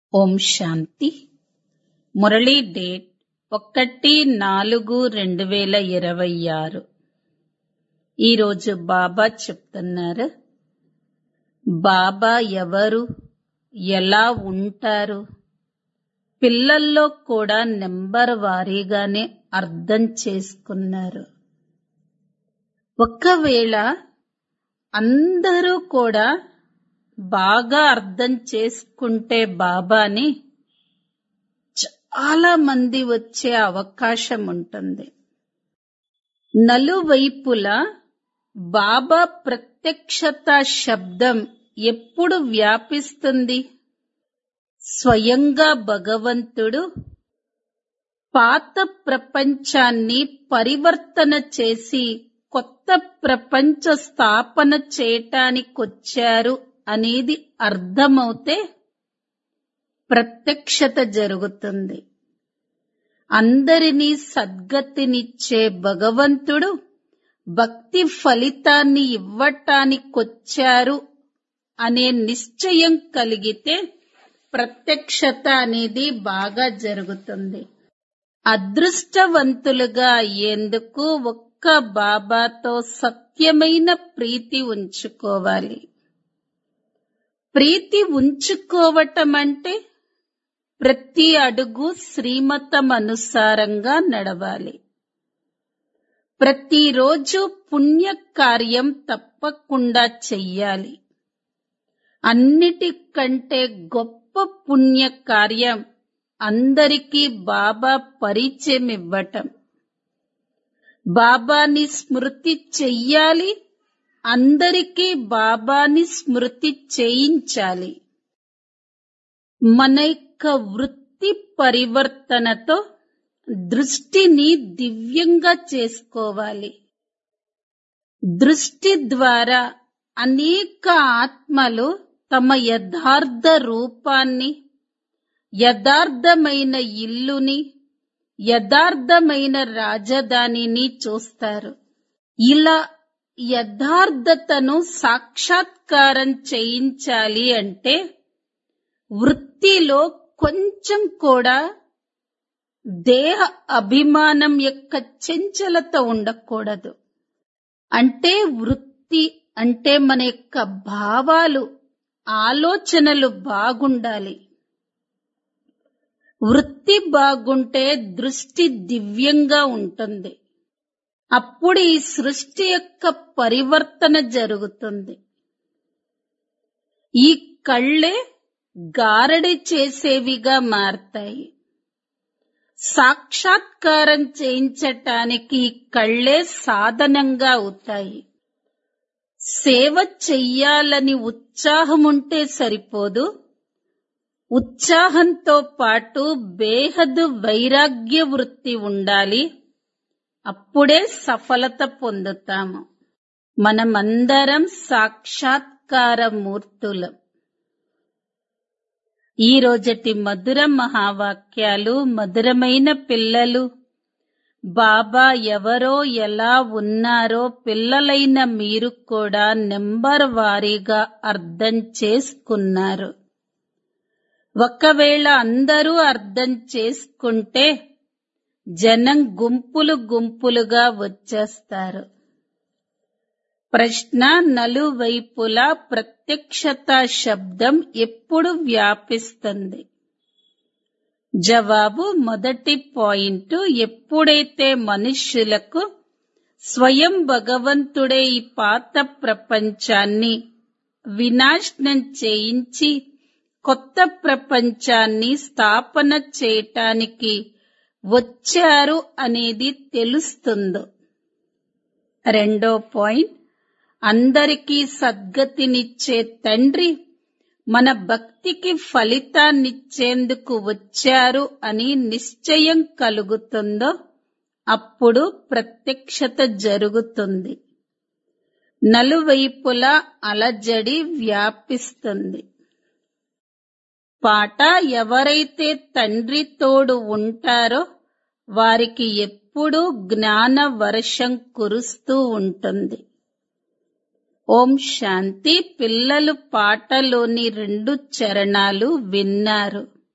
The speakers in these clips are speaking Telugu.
ఓం శాంతి మురళీ డేట్ ఒకటి నాలుగు రెండు వేల ఇరవై ఆరు ఈరోజు బాబా చెప్తున్నారు బాబా ఎవరు ఎలా ఉంటారు పిల్లల్లో కూడా నెంబర్ వారీగానే అర్థం చేసుకున్నారు ఒకవేళ అందరూ కూడా బాగా అర్థం చేసుకుంటే బాబాని చాలా మంది వచ్చే అవకాశం ఉంటుంది నలువైపులా బాబా ప్రత్యక్షత శబ్దం ఎప్పుడు వ్యాపిస్తుంది స్వయంగా భగవంతుడు పాత ప్రపంచాన్ని పరివర్తన చేసి కొత్త ప్రపంచ స్థాపన చేయటానికొచ్చారు అనేది అర్థమవుతే ప్రత్యక్షత జరుగుతుంది అందరినీ సద్గతినిచ్చే భగవంతుడు భక్తి ఫలితాన్ని ఇవ్వటానికొచ్చారు అనే నిశ్చయం కలిగితే ప్రత్యక్షత అనేది బాగా జరుగుతుంది అదృష్టవంతులుగా అయ్యేందుకు ఒక్క బాబాతో సత్యమైన ప్రీతి ఉంచుకోవాలి ప్రీతి ఉంచుకోవటం అంటే ప్రతి అడుగు శ్రీమతం అనుసారంగా నడవాలి ప్రతిరోజు పుణ్య కార్యం తప్పకుండా చెయ్యాలి అన్నిటికంటే గొప్ప పుణ్య కార్యం అందరికీ బాబా పరిచయం ఇవ్వటం బాబాని స్మృతి చెయ్యాలి అందరికీ బాబాని స్మృతి చేయించాలి మన యొక్క వృత్తి పరివర్తనతో దృష్టిని దివ్యంగా చేసుకోవాలి దృష్టి ద్వారా అనేక ఆత్మలు తమ యథార్థ రూపాన్ని యథార్థమైన ఇల్లుని యథార్థమైన రాజధానిని చూస్తారు ఇలా యథార్థతను సాక్షాత్కారం చేయించాలి అంటే వృత్తిలో కొంచెం కూడా దేహ అభిమానం యొక్క చంచలత ఉండకూడదు అంటే వృత్తి అంటే మన యొక్క భావాలు ఆలోచనలు బాగుండాలి వృత్తి బాగుంటే దృష్టి దివ్యంగా ఉంటుంది అప్పుడు ఈ సృష్టి యొక్క పరివర్తన జరుగుతుంది ఈ కళ్ళే గారడి చేసేవిగా మారతాయి సాక్షాత్కారం చేయించటానికి ఈ కళ్ళే సాధనంగా అవుతాయి సేవ చెయ్యాలని ఉత్సాహం ఉంటే సరిపోదు ఉత్సాహంతో పాటు బేహదు వైరాగ్య వృత్తి ఉండాలి అప్పుడే సఫలత పొందుతాము మనమందరం సాక్షాత్కార మూర్తులం ఈ రోజటి మధుర మహావాక్యాలు మధురమైన పిల్లలు బాబా ఎవరో ఎలా ఉన్నారో పిల్లలైన మీరు కూడా నెంబర్ వారీగా అర్థం చేసుకున్నారు ఒకవేళ అందరూ అర్థం చేసుకుంటే జనం గుంపులు గుంపులుగా వచ్చేస్తారు ప్రశ్న నలువైపులా ప్రత్యక్షత శబ్దం ఎప్పుడు వ్యాపిస్తుంది జవాబు మొదటి పాయింట్ ఎప్పుడైతే మనుష్యులకు స్వయం భగవంతుడే ఈ పాత ప్రపంచాన్ని వినాశనం చేయించి కొత్త ప్రపంచాన్ని స్థాపన చేయటానికి వచ్చారు అనేది తెలుస్తుందో రెండో పాయింట్ అందరికీ సద్గతినిచ్చే తండ్రి మన భక్తికి ఫలితాన్నిచ్చేందుకు వచ్చారు అని నిశ్చయం కలుగుతుందో అప్పుడు ప్రత్యక్షత జరుగుతుంది నలువైపులా అలజడి వ్యాపిస్తుంది పాట ఎవరైతే తండ్రి తోడు ఉంటారో వారికి ఎప్పుడూ జ్ఞాన వర్షం కురుస్తూ ఉంటుంది ఓం శాంతి పిల్లలు పాటలోని రెండు చరణాలు విన్నారు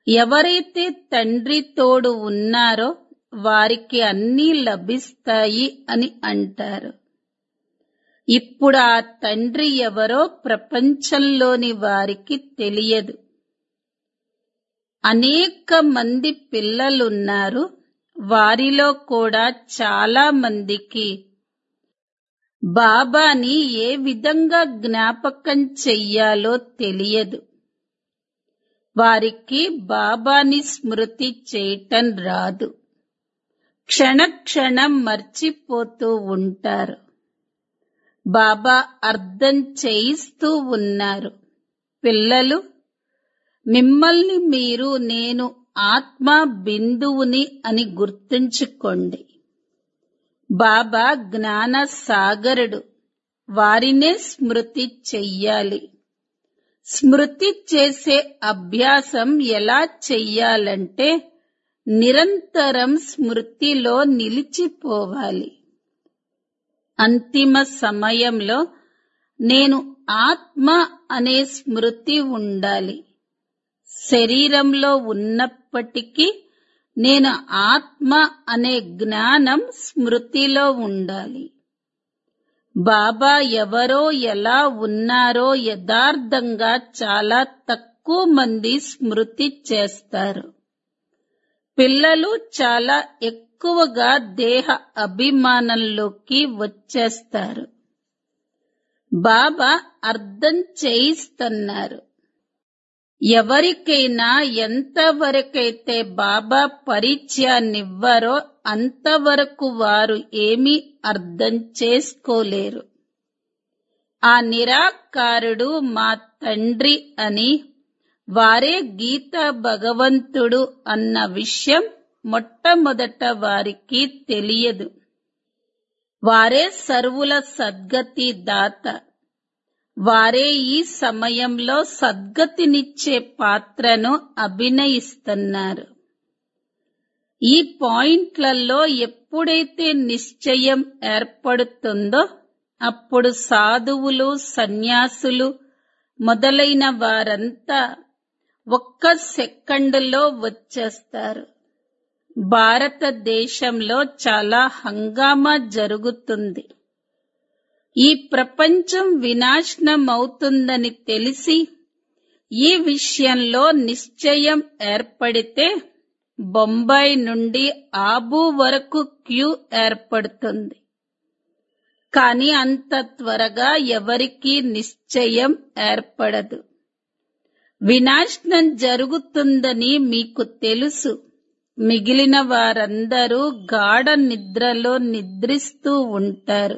ఎవరైతే తండ్రి తోడు ఉన్నారో వారికి అన్నీ లభిస్తాయి అని అంటారు ఇప్పుడు ఆ తండ్రి ఎవరో ప్రపంచంలోని వారికి తెలియదు అనేక మంది పిల్లలున్నారు వారిలో కూడా చాలా మందికి బాబాని ఏ విధంగా జ్ఞాపకం చెయ్యాలో తెలియదు వారికి బాబాని స్మృతి చేయటం రాదు క్షణక్షణం మర్చిపోతూ ఉంటారు బాబా అర్థం చేయిస్తూ ఉన్నారు పిల్లలు మిమ్మల్ని మీరు నేను ఆత్మ బిందువుని అని గుర్తుంచుకోండి బాబా జ్ఞాన సాగరుడు వారినే స్మృతి చెయ్యాలి స్మృతి చేసే అభ్యాసం ఎలా చెయ్యాలంటే నిరంతరం స్మృతిలో నిలిచిపోవాలి అంతిమ సమయంలో నేను ఆత్మ అనే స్మృతి ఉండాలి శరీరంలో ఉన్నప్పటికీ నేను ఆత్మ అనే జ్ఞానం స్మృతిలో ఉండాలి బాబా ఎవరో ఎలా ఉన్నారో యథార్థంగా చాలా తక్కువ మంది స్మృతి చేస్తారు పిల్లలు చాలా ఎక్కువగా దేహ అభిమానంలోకి వచ్చేస్తారు బాబా అర్థం చేయిస్తున్నారు ఎవరికైనా ఎంతవరకైతే బాబా పరిచయాన్నివ్వరో అంతవరకు వారు ఏమీ అర్థం చేసుకోలేరు ఆ నిరాకారుడు మా తండ్రి అని వారే గీత భగవంతుడు అన్న విషయం మొట్టమొదట వారికి తెలియదు వారే సర్వుల సద్గతి దాత వారే ఈ సమయంలో సద్గతినిచ్చే పాత్రను అభినయిస్తున్నారు ఈ పాయింట్లలో ఎప్పుడైతే నిశ్చయం ఏర్పడుతుందో అప్పుడు సాధువులు సన్యాసులు మొదలైన వారంతా ఒక్క సెకండులో వచ్చేస్తారు భారతదేశంలో చాలా హంగామా జరుగుతుంది ఈ ప్రపంచం వినాశనం అవుతుందని తెలిసి ఈ విషయంలో నిశ్చయం ఏర్పడితే బొంబాయి నుండి ఆబు వరకు క్యూ ఏర్పడుతుంది కానీ అంత త్వరగా ఎవరికీ నిశ్చయం ఏర్పడదు వినాశనం జరుగుతుందని మీకు తెలుసు మిగిలిన వారందరూ గాఢ నిద్రలో నిద్రిస్తూ ఉంటారు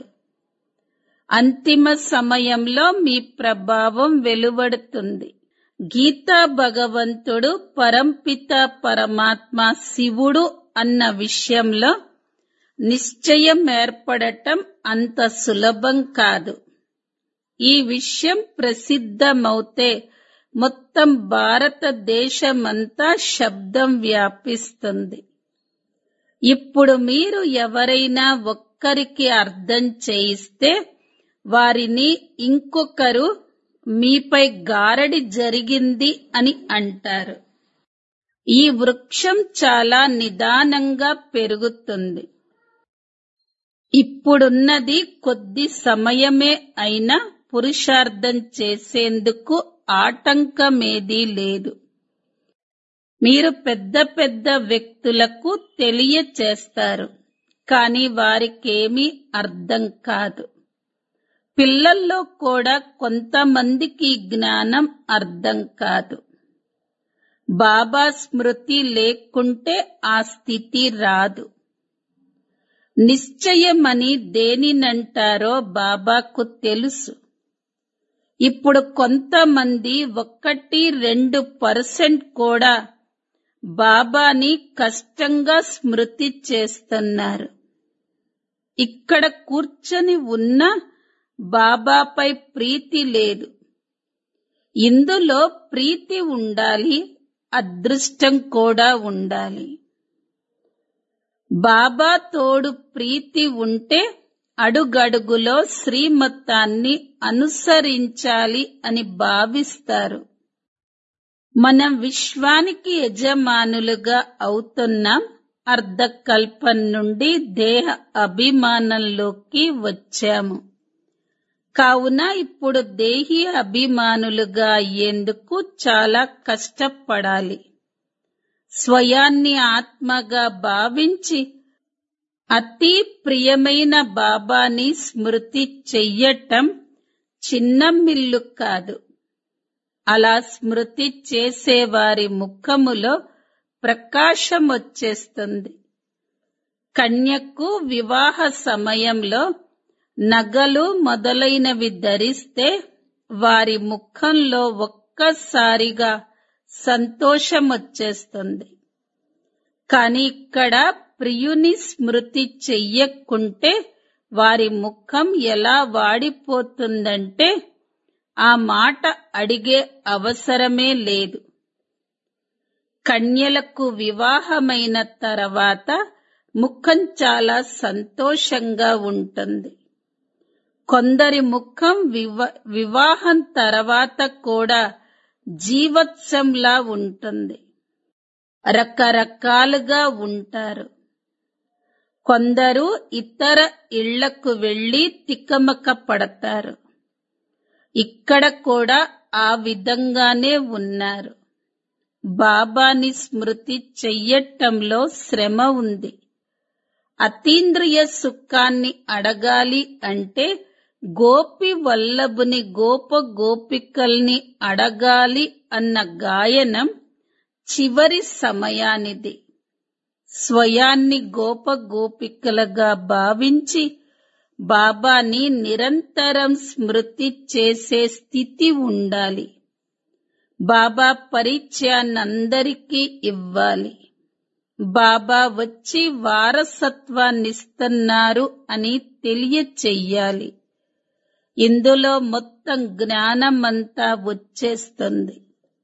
అంతిమ సమయంలో మీ ప్రభావం వెలువడుతుంది గీతా భగవంతుడు పరంపిత పరమాత్మ శివుడు అన్న విషయంలో నిశ్చయం ఏర్పడటం అంత సులభం కాదు ఈ విషయం ప్రసిద్ధమవుతే మొత్తం భారతదేశమంతా శబ్దం వ్యాపిస్తుంది ఇప్పుడు మీరు ఎవరైనా ఒక్కరికి అర్థం చేయిస్తే వారిని ఇంకొకరు మీపై గారడి జరిగింది అని అంటారు ఈ వృక్షం చాలా నిదానంగా పెరుగుతుంది ఇప్పుడున్నది కొద్ది సమయమే అయినా పురుషార్థం చేసేందుకు ఆటంకమేదీ లేదు మీరు పెద్ద పెద్ద వ్యక్తులకు తెలియచేస్తారు కానీ వారికేమీ అర్థం కాదు పిల్లల్లో కూడా కొంతమందికి జ్ఞానం అర్థం కాదు బాబా స్మృతి లేకుంటే ఆ స్థితి రాదు నిశ్చయమని దేనినంటారో బాబాకు తెలుసు ఇప్పుడు కొంతమంది ఒక్కటి రెండు పర్సెంట్ కూడా బాబాని కష్టంగా స్మృతి చేస్తున్నారు ఇక్కడ కూర్చొని ఉన్న బాబాపై ప్రీతి లేదు ఇందులో ప్రీతి ఉండాలి అదృష్టం కూడా ఉండాలి బాబా తోడు ప్రీతి ఉంటే అడుగడుగులో శ్రీమతాన్ని అనుసరించాలి అని భావిస్తారు మనం విశ్వానికి యజమానులుగా అవుతున్నాం అర్ధకల్పం నుండి దేహ అభిమానంలోకి వచ్చాము కావున ఇప్పుడు దేహి అభిమానులుగా అయ్యేందుకు చాలా కష్టపడాలి స్వయాన్ని ఆత్మగా భావించి అతి ప్రియమైన బాబాని స్మృతి చెయ్యటం చిన్న మిల్లు కాదు అలా స్మృతి చేసేవారి ముఖములో ప్రకాశం వచ్చేస్తుంది కన్యకు వివాహ సమయంలో నగలు మొదలైనవి ధరిస్తే వారి ముఖంలో ఒక్కసారిగా సంతోషం వచ్చేస్తుంది కాని ఇక్కడ ప్రియుని స్మృతి చెయ్యకుంటే వారి ముఖం ఎలా వాడిపోతుందంటే ఆ మాట అడిగే అవసరమే లేదు కన్యలకు వివాహమైన తర్వాత ముఖం చాలా సంతోషంగా ఉంటుంది కొందరి ముఖం వివ వివాహం తర్వాత కూడా జీవత్సంలా ఉంటుంది రకరకాలుగా ఉంటారు కొందరు ఇతర ఇళ్లకు వెళ్లి తికమక పడతారు ఇక్కడ కూడా ఆ విధంగానే ఉన్నారు బాబాని స్మృతి చెయ్యటంలో శ్రమ ఉంది అతీంద్రియ సుఖాన్ని అడగాలి అంటే గోపి వల్లభుని గోప గోపికల్ని అడగాలి అన్న గాయనం చివరి సమయానిది స్వయాన్ని గోప గోపికలుగా భావించి బాబాని నిరంతరం స్మృతి చేసే స్థితి ఉండాలి బాబా పరిచయాన్నందరికీ ఇవ్వాలి బాబా వచ్చి వారసత్వాన్నిస్తున్నారు అని తెలియచెయ్యాలి ఇందులో మొత్తం జ్ఞానమంతా వచ్చేస్తుంది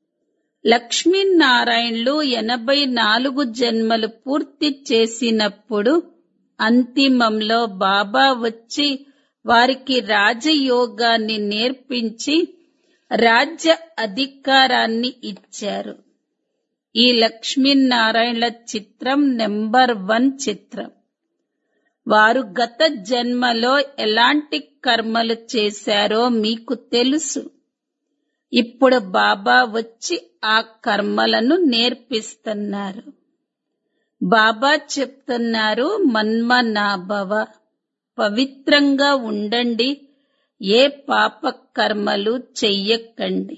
లక్ష్మీనారాయణులు ఎనభై నాలుగు జన్మలు పూర్తి చేసినప్పుడు అంతిమంలో బాబా వచ్చి వారికి రాజయోగాన్ని నేర్పించి రాజ్య అధికారాన్ని ఇచ్చారు ఈ లక్ష్మీనారాయణల చిత్రం నెంబర్ వన్ చిత్రం వారు గత జన్మలో ఎలాంటి కర్మలు చేశారో మీకు తెలుసు ఇప్పుడు బాబా వచ్చి ఆ కర్మలను నేర్పిస్తున్నారు బాబా చెప్తున్నారు మన్మనాభవ పవిత్రంగా ఉండండి ఏ పాప కర్మలు చెయ్యకండి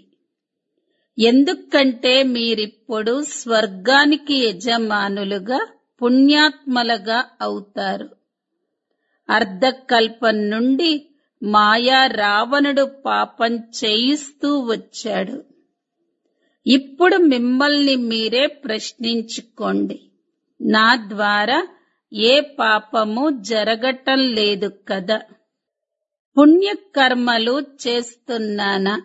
ఎందుకంటే మీరిప్పుడు స్వర్గానికి యజమానులుగా పుణ్యాత్మలుగా అవుతారు అర్ధకల్పం నుండి మాయా రావణుడు పాపం చేయిస్తూ వచ్చాడు ఇప్పుడు మిమ్మల్ని మీరే ప్రశ్నించుకోండి నా ద్వారా ఏ పాపము జరగటం లేదు కదా పుణ్యకర్మలు చేస్తున్నానా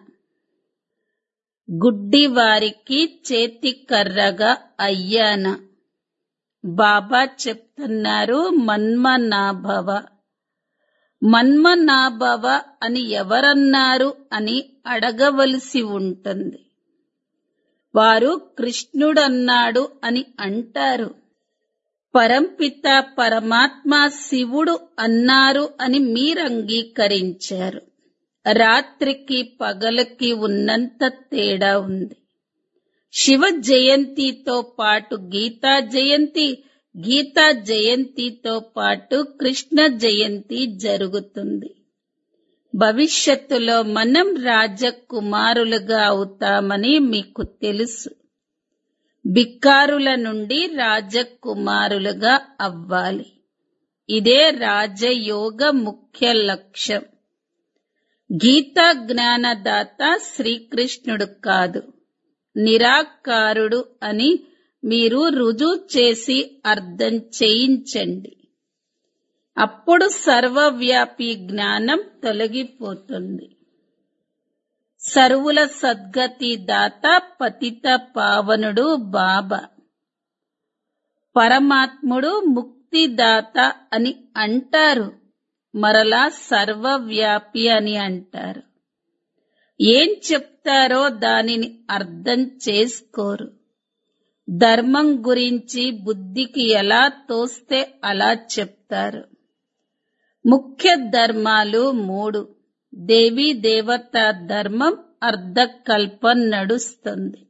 గుడ్డి వారికి చేతి కర్రగా అయ్యానా బాబా చెప్తున్నారు మన్మనాభవ మన్మనాభవ అని ఎవరన్నారు అని అడగవలసి ఉంటుంది వారు కృష్ణుడన్నాడు అని అంటారు పరంపిత పరమాత్మ శివుడు అన్నారు అని మీరు అంగీకరించారు రాత్రికి పగలకి ఉన్నంత తేడా ఉంది శివ జయంతితో పాటు గీతా జయంతి గీతా జయంతితో పాటు కృష్ణ జయంతి జరుగుతుంది భవిష్యత్తులో మనం రాజకుమారులుగా అవుతామని మీకు తెలుసు బిక్కారుల నుండి రాజకుమారులుగా అవ్వాలి ఇదే రాజయోగ ముఖ్య లక్ష్యం గీతా జ్ఞానదాత శ్రీకృష్ణుడు కాదు నిరాకారుడు అని మీరు రుజువు చేసి అర్థం చేయించండి అప్పుడు సర్వవ్యాపి జ్ఞానం తొలగిపోతుంది సర్వుల సద్గతి దాత పతిత పావనుడు బాబా పరమాత్ముడు ముక్తిదాత అని అంటారు మరలా సర్వవ్యాపి అని అంటారు ఏం చెప్తారో దానిని అర్థం చేసుకోరు ధర్మం గురించి బుద్ధికి ఎలా తోస్తే అలా చెప్తారు ముఖ్య ధర్మాలు మూడు దేవీ దేవత ధర్మం అర్ధకల్పం నడుస్తుంది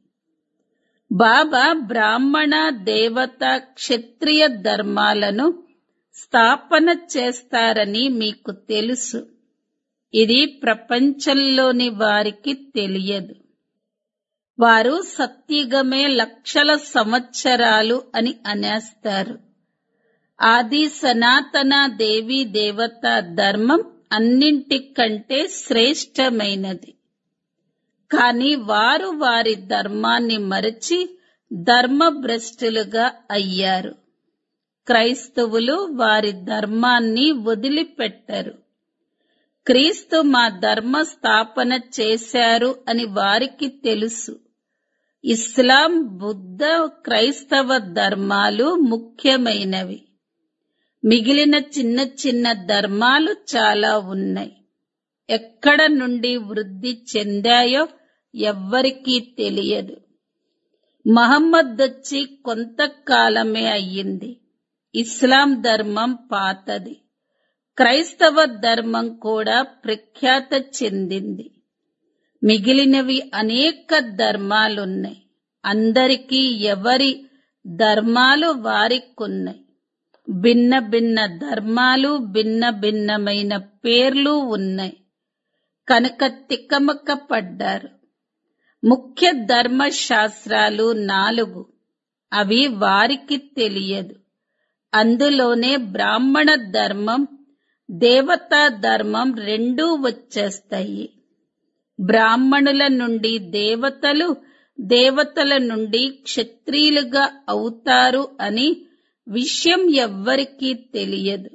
బాబా బ్రాహ్మణ దేవత క్షత్రియ ధర్మాలను స్థాపన చేస్తారని మీకు తెలుసు ఇది ప్రపంచంలోని వారికి తెలియదు వారు సత్యుగమే లక్షల సంవత్సరాలు అని అనేస్తారు ఆది సనాతన దేవి దేవత ధర్మం అన్నింటికంటే శ్రేష్టమైనది కాని వారు వారి ధర్మాన్ని మరచి ధర్మభ్రష్టులుగా అయ్యారు క్రైస్తవులు వారి ధర్మాన్ని వదిలిపెట్టరు క్రీస్తు మా ధర్మ స్థాపన చేశారు అని వారికి తెలుసు ఇస్లాం బుద్ధ క్రైస్తవ ధర్మాలు ముఖ్యమైనవి మిగిలిన చిన్న చిన్న ధర్మాలు చాలా ఉన్నాయి ఎక్కడ నుండి వృద్ధి చెందాయో ఎవ్వరికీ తెలియదు మహమ్మద్ వచ్చి కొంతకాలమే అయ్యింది ఇస్లాం ధర్మం పాతది క్రైస్తవ ధర్మం కూడా ప్రఖ్యాత చెందింది మిగిలినవి అనేక ధర్మాలున్నాయి అందరికీ ఎవరి ధర్మాలు వారికున్నాయి భిన్న భిన్న ధర్మాలు భిన్న భిన్నమైన పేర్లు ఉన్నాయి కనుక తిక్కమక్క పడ్డారు ముఖ్య ధర్మ శాస్త్రాలు నాలుగు అవి వారికి తెలియదు అందులోనే బ్రాహ్మణ ధర్మం దేవతా ధర్మం రెండూ వచ్చేస్తాయి బ్రాహ్మణుల నుండి దేవతలు దేవతల నుండి క్షత్రియులుగా అవుతారు అని విషయం ఎవ్వరికీ తెలియదు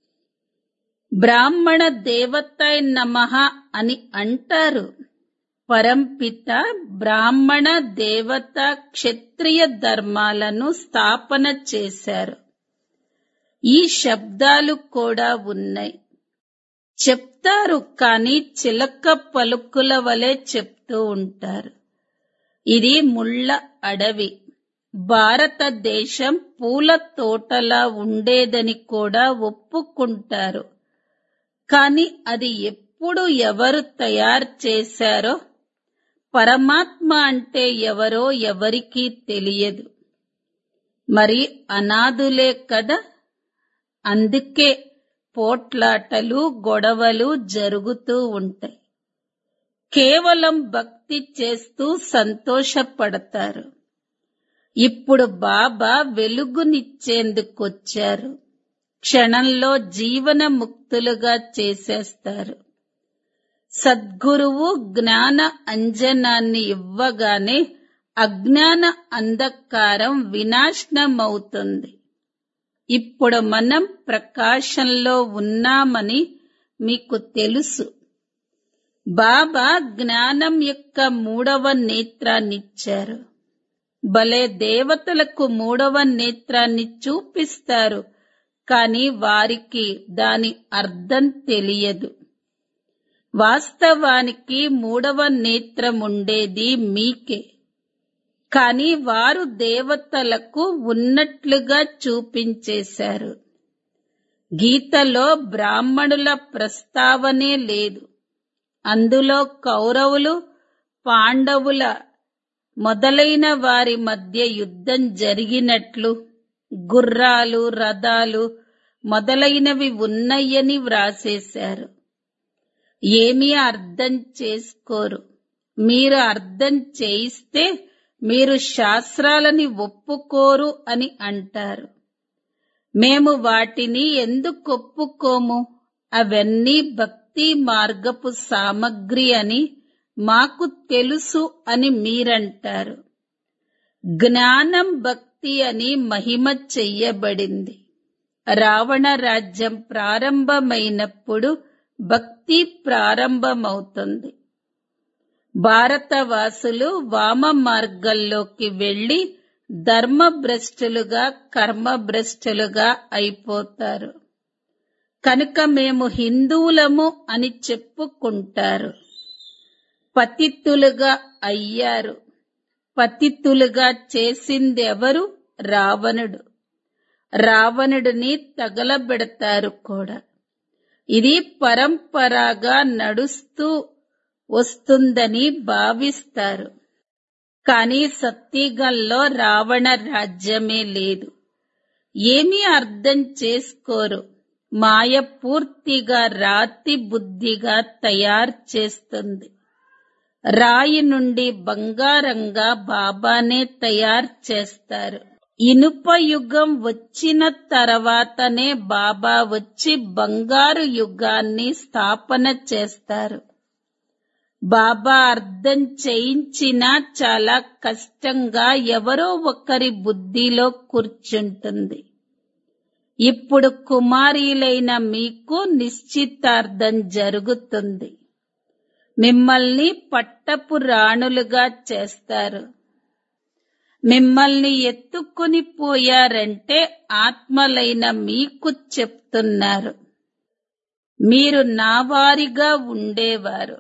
బ్రాహ్మణ దేవతాయ నమః అని అంటారు పరంపిత బ్రాహ్మణ దేవత క్షత్రియ ధర్మాలను స్థాపన చేశారు ఈ శబ్దాలు కూడా ఉన్నాయి చెప్తారు కానీ చిలక పలుకుల వలె చెప్తూ ఉంటారు ఇది ముళ్ళ అడవి భారతదేశం పూల తోటలా ఉండేదని కూడా ఒప్పుకుంటారు కాని అది ఎప్పుడు ఎవరు తయారు చేశారో పరమాత్మ అంటే ఎవరో ఎవరికీ తెలియదు మరి అనాథులే కదా అందుకే పోట్లాటలు గొడవలు జరుగుతూ ఉంటాయి కేవలం భక్తి చేస్తూ సంతోషపడతారు ఇప్పుడు బాబా వెలుగునిచ్చేందుకొచ్చారు క్షణంలో జీవన ముక్తులుగా చేసేస్తారు సద్గురువు జ్ఞాన అంజనాన్ని ఇవ్వగానే అజ్ఞాన అంధకారం వినాశనమవుతుంది ఇప్పుడు మనం ప్రకాశంలో ఉన్నామని మీకు తెలుసు బాబా జ్ఞానం యొక్క మూడవ నేత్రాన్నిచ్చారు భలే దేవతలకు మూడవ నేత్రాన్ని చూపిస్తారు కాని వారికి దాని అర్థం తెలియదు వాస్తవానికి మూడవ నేత్రం ఉండేది మీకే కాని వారు దేవతలకు ఉన్నట్లుగా చూపించేశారు గీతలో బ్రాహ్మణుల ప్రస్తావనే లేదు అందులో కౌరవులు పాండవుల మొదలైన వారి మధ్య యుద్ధం జరిగినట్లు గుర్రాలు రథాలు మొదలైనవి ఉన్నాయని వ్రాసేశారు ఏమీ అర్థం చేసుకోరు మీరు అర్థం చేయిస్తే మీరు శాస్త్రాలని ఒప్పుకోరు అని అంటారు మేము వాటిని ఎందుకు ఒప్పుకోము అవన్నీ భక్తి మార్గపు సామగ్రి అని మాకు తెలుసు అని మీరంటారు జ్ఞానం భక్తి అని మహిమ చెయ్యబడింది రావణ రాజ్యం ప్రారంభమైనప్పుడు భక్తి ప్రారంభమవుతుంది భారతవాసులు వామ మార్గంలోకి వెళ్లి ధర్మభ్రష్టులుగా కర్మభ్రష్టులుగా అయిపోతారు కనుక మేము హిందువులము అని చెప్పుకుంటారు పతితులుగా అయ్యారు పతితులుగా చేసిందెవరు రావణుడు రావణుడిని తగలబెడతారు కూడా ఇది పరంపరాగా నడుస్తూ వస్తుందని భావిస్తారు కానీ సత్యగంలో రావణ రాజ్యమే లేదు ఏమీ అర్థం చేసుకోరు మాయ పూర్తిగా రాతి బుద్ధిగా తయారు చేస్తుంది రాయి నుండి బంగారంగా బాబానే తయారు చేస్తారు ఇనుప యుగం వచ్చిన తర్వాతనే బాబా వచ్చి బంగారు యుగాన్ని స్థాపన చేస్తారు బాబా అర్థం చేయించినా చాలా కష్టంగా ఎవరో ఒకరి బుద్ధిలో కూర్చుంటుంది ఇప్పుడు కుమారీలైన మీకు నిశ్చితార్థం జరుగుతుంది మిమ్మల్ని పట్టపు రాణులుగా చేస్తారు మిమ్మల్ని ఎత్తుకుని పోయారంటే ఆత్మలైన మీకు చెప్తున్నారు మీరు నా వారిగా ఉండేవారు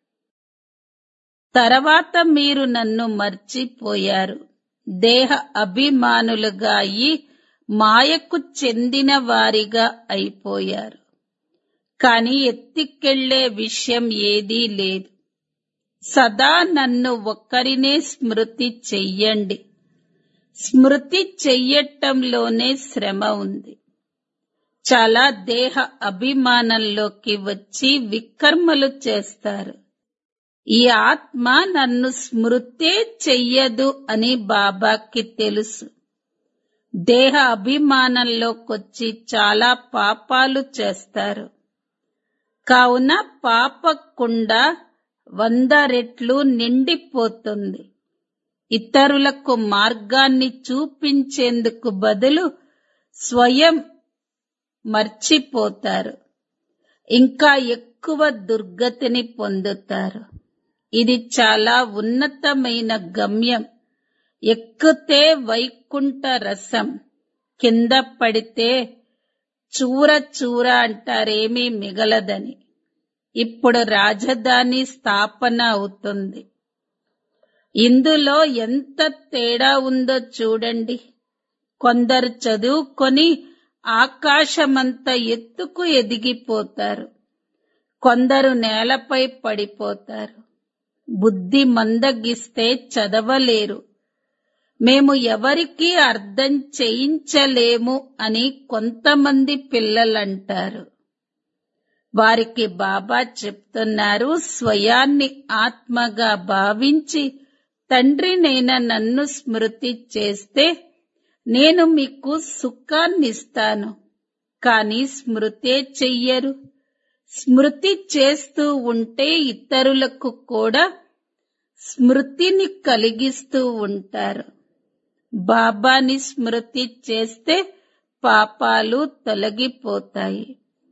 తర్వాత మీరు నన్ను మర్చిపోయారు దేహ అభిమానులుగా అయి మాయకు చెందిన వారిగా అయిపోయారు కాని ఎత్తికెళ్లే విషయం ఏదీ లేదు సదా నన్ను ఒక్కరినే స్మృతి చెయ్యండి స్మృతి చెయ్యటంలోనే శ్రమ ఉంది చాలా దేహ అభిమానంలోకి వచ్చి వికర్మలు చేస్తారు ఈ ఆత్మ నన్ను స్మృతే చెయ్యదు అని బాబాకి తెలుసు దేహ అభిమానంలోకొచ్చి చాలా పాపాలు చేస్తారు కావున పాపకుండ వంద రెట్లు నిండిపోతుంది ఇతరులకు మార్గాన్ని చూపించేందుకు బదులు స్వయం మర్చిపోతారు ఇంకా ఎక్కువ దుర్గతిని పొందుతారు ఇది చాలా ఉన్నతమైన గమ్యం ఎక్కితే వైకుంఠ రసం కింద పడితే చూర చూర అంటారేమీ మిగలదని ఇప్పుడు రాజధాని స్థాపన అవుతుంది ఇందులో ఎంత తేడా ఉందో చూడండి కొందరు చదువుకొని ఆకాశమంత ఎత్తుకు ఎదిగిపోతారు కొందరు నేలపై పడిపోతారు బుద్ధి మందగిస్తే చదవలేరు మేము ఎవరికీ అర్థం చేయించలేము అని కొంతమంది పిల్లలంటారు వారికి బాబా చెప్తున్నారు స్వయాన్ని ఆత్మగా భావించి తండ్రినైన నన్ను స్మృతి చేస్తే నేను మీకు సుఖాన్నిస్తాను కానీ స్మృతే చెయ్యరు స్మృతి చేస్తూ ఉంటే ఇతరులకు కూడా స్మృతిని కలిగిస్తూ ఉంటారు బాబాని స్మృతి చేస్తే పాపాలు తొలగిపోతాయి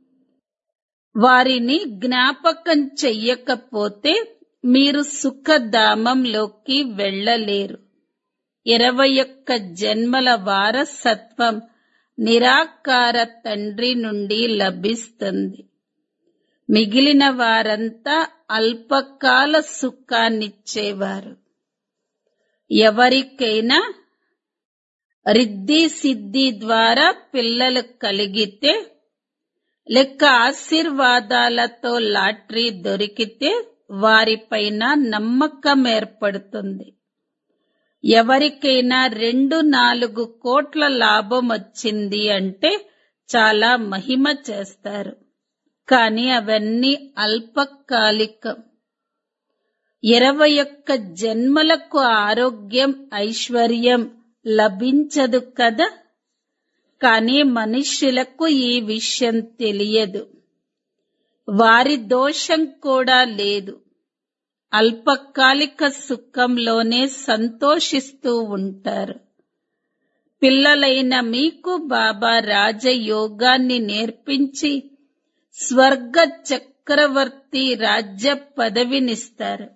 వారిని జ్ఞాపకం చెయ్యకపోతే మీరు సుఖధామంలోకి వెళ్ళలేరు ఇరవై ఒక్క జన్మల వారసత్వం నిరాకార తండ్రి నుండి లభిస్తుంది మిగిలిన వారంతా అల్పకాల సుఖాన్నిచ్చేవారు ఎవరికైనా రిద్ధి సిద్ధి ద్వారా పిల్లలు కలిగితే లెక్క ఆశీర్వాదాలతో లాటరీ దొరికితే వారిపైన నమ్మకం ఏర్పడుతుంది ఎవరికైనా రెండు నాలుగు కోట్ల లాభం వచ్చింది అంటే చాలా మహిమ చేస్తారు కానీ అవన్నీ అల్పకాలికం ఇరవై ఒక్క జన్మలకు ఆరోగ్యం ఐశ్వర్యం లభించదు కదా కానీ మనుష్యులకు ఈ విషయం తెలియదు వారి దోషం కూడా లేదు అల్పకాలిక సుఖంలోనే సంతోషిస్తూ ఉంటారు పిల్లలైన మీకు బాబా రాజయోగాన్ని నేర్పించి స్వర్గ చక్రవర్తి రాజ్య పదవినిస్తారు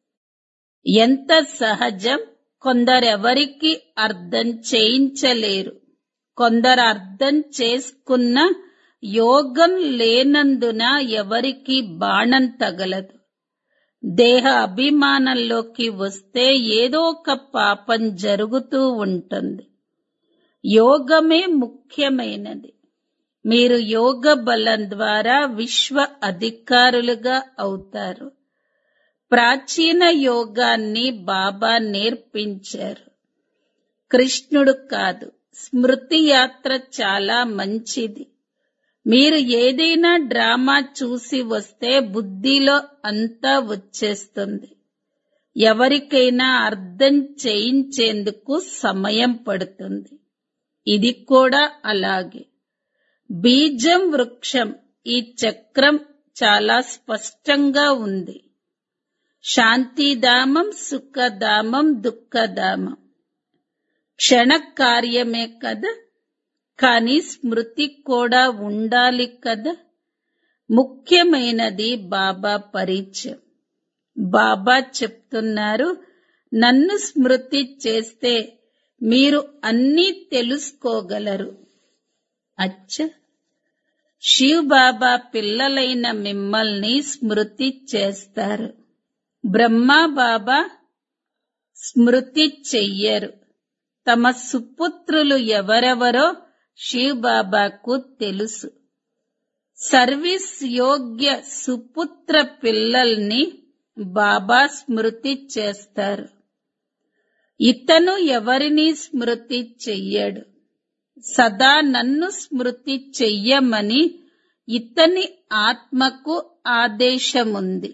ఎంత సహజం కొందరెవరికి అర్థం చేయించలేరు కొందరు అర్థం చేసుకున్న యోగం లేనందున ఎవరికి బాణం తగలదు దేహ అభిమానంలోకి వస్తే ఏదో ఒక పాపం జరుగుతూ ఉంటుంది యోగమే ముఖ్యమైనది మీరు యోగ బలం ద్వారా విశ్వ అధికారులుగా అవుతారు ప్రాచీన యోగాన్ని బాబా నేర్పించారు కృష్ణుడు కాదు స్మృతి యాత్ర చాలా మంచిది మీరు ఏదైనా డ్రామా చూసి వస్తే బుద్ధిలో అంతా వచ్చేస్తుంది ఎవరికైనా అర్థం చేయించేందుకు సమయం పడుతుంది ఇది కూడా అలాగే బీజం వృక్షం ఈ చక్రం చాలా స్పష్టంగా ఉంది శాంతిధామం సుఖధామం దుఃఖధామం క్షణ కార్యమే కదా కానీ స్మృతి కూడా ఉండాలి కదా ముఖ్యమైనది బాబా పరిచయం బాబా చెప్తున్నారు నన్ను స్మృతి చేస్తే మీరు అన్నీ తెలుసుకోగలరు అచ్చ శివ్ బాబా పిల్లలైన మిమ్మల్ని స్మృతి చేస్తారు బ్రహ్మా బాబా స్మృతి చెయ్యరు తమ సుపుత్రులు ఎవరెవరో శివ్ బాబాకు తెలుసు సర్వీస్ యోగ్య సుపుత్ర పిల్లల్ని బాబా స్మృతి చేస్తారు ఇతను ఎవరిని స్మృతి చెయ్యడు సదా నన్ను స్మృతి చెయ్యమని ఇతని ఆత్మకు ఆదేశముంది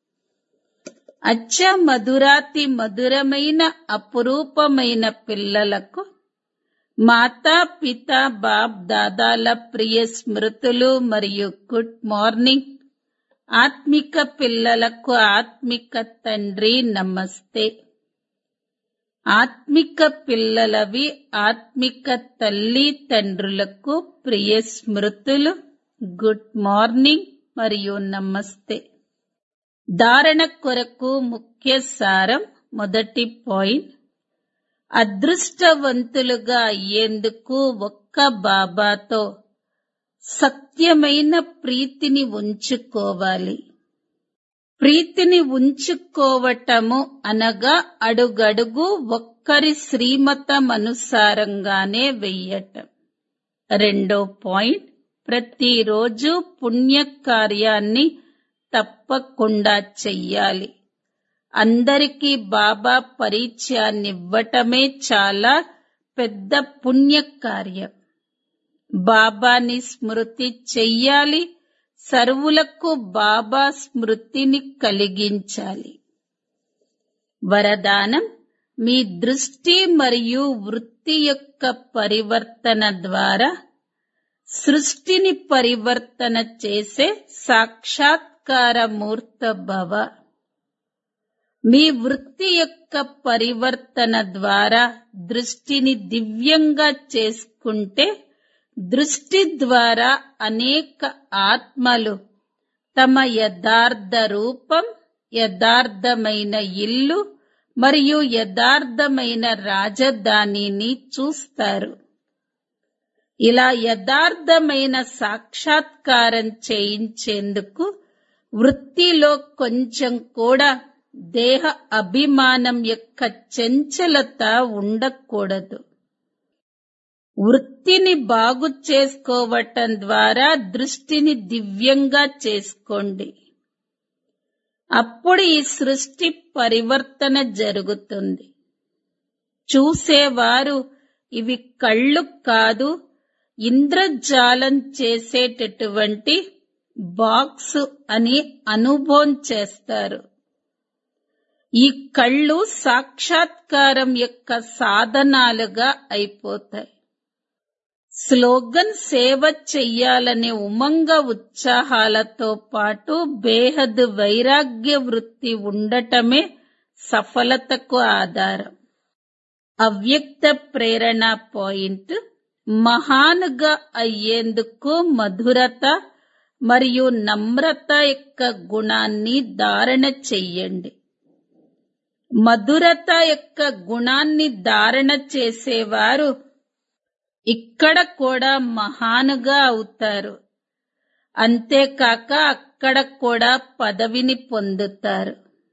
అచ్చ మధురాతి మధురమైన అపురూపమైన పిల్లలకు మాతా పిత బాప్ దాదాల ప్రియ స్మృతులు మరియు గుడ్ మార్నింగ్ ఆత్మిక పిల్లలకు ఆత్మిక తండ్రి నమస్తే ఆత్మిక పిల్లలవి ఆత్మిక తల్లి తండ్రులకు ప్రియ స్మృతులు గుడ్ మార్నింగ్ మరియు నమస్తే ధారణ కొరకు ముఖ్య సారం మొదటి పాయింట్ అదృష్టవంతులుగా అయ్యేందుకు ఒక్క బాబాతో సత్యమైన ప్రీతిని ఉంచుకోవాలి ప్రీతిని ఉంచుకోవటము అనగా అడుగడుగు ఒక్కరి శ్రీమతమనుసారంగానే వెయ్యటం రెండో పాయింట్ ప్రతిరోజు పుణ్యకార్యాన్ని తప్పకుండా చెయ్యాలి అందరికీ బాబా పరిచయాన్నివ్వటమే చాలా పెద్ద పుణ్యకార్యం బాబాని స్మృతి చెయ్యాలి సర్వులకు బాబా స్మృతిని కలిగించాలి వరదానం మీ దృష్టి మరియు వృత్తి యొక్క పరివర్తన ద్వారా సృష్టిని పరివర్తన చేసే సాక్షాత్కార మూర్త భవ మీ వృత్తి యొక్క పరివర్తన ద్వారా దృష్టిని దివ్యంగా చేసుకుంటే దృష్టి ద్వారా అనేక ఆత్మలు తమ యథార్థ రూపం యథార్థమైన ఇల్లు మరియు యథార్థమైన రాజధానిని చూస్తారు ఇలా యథార్థమైన సాక్షాత్కారం చేయించేందుకు వృత్తిలో కొంచెం కూడా దేహ అభిమానం యొక్క చంచలత ఉండకూడదు వృత్తిని బాగు చేసుకోవటం ద్వారా దృష్టిని దివ్యంగా చేసుకోండి అప్పుడు ఈ సృష్టి పరివర్తన జరుగుతుంది చూసేవారు ఇవి కళ్ళు కాదు ఇంద్రజాలం చేసేటటువంటి బాక్స్ అని అనుభవం చేస్తారు ఈ కళ్ళు సాక్షాత్కారం యొక్క సాధనాలుగా అయిపోతాయి స్లోగన్ సేవ చెయ్యాలనే ఉమంగ ఉత్సాహాలతో పాటు బేహద్ వైరాగ్య వృత్తి ఉండటమే సఫలతకు ఆధారం అవ్యక్త ప్రేరణ పాయింట్ మహానుగా అయ్యేందుకు మధురత మరియు నమ్రత యొక్క గుణాన్ని ధారణ చెయ్యండి మధురత యొక్క గుణాన్ని ధారణ చేసేవారు ఇక్కడ కూడా మహానుగా అవుతారు అంతేకాక అక్కడ కూడా పదవిని పొందుతారు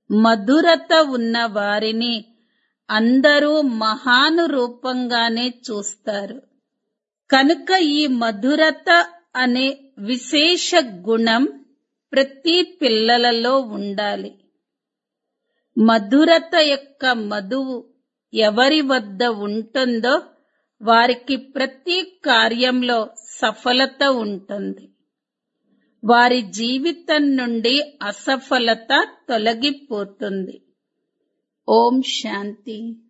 మధురత ఉన్న వారిని అందరూ మహాను రూపంగానే చూస్తారు కనుక ఈ మధురత అనే విశేష గుణం ప్రతి పిల్లలలో ఉండాలి మధురత యొక్క మధువు ఎవరి వద్ద ఉంటుందో వారికి ప్రతి కార్యంలో సఫలత ఉంటుంది వారి జీవితం నుండి అసఫలత తొలగిపోతుంది ఓం శాంతి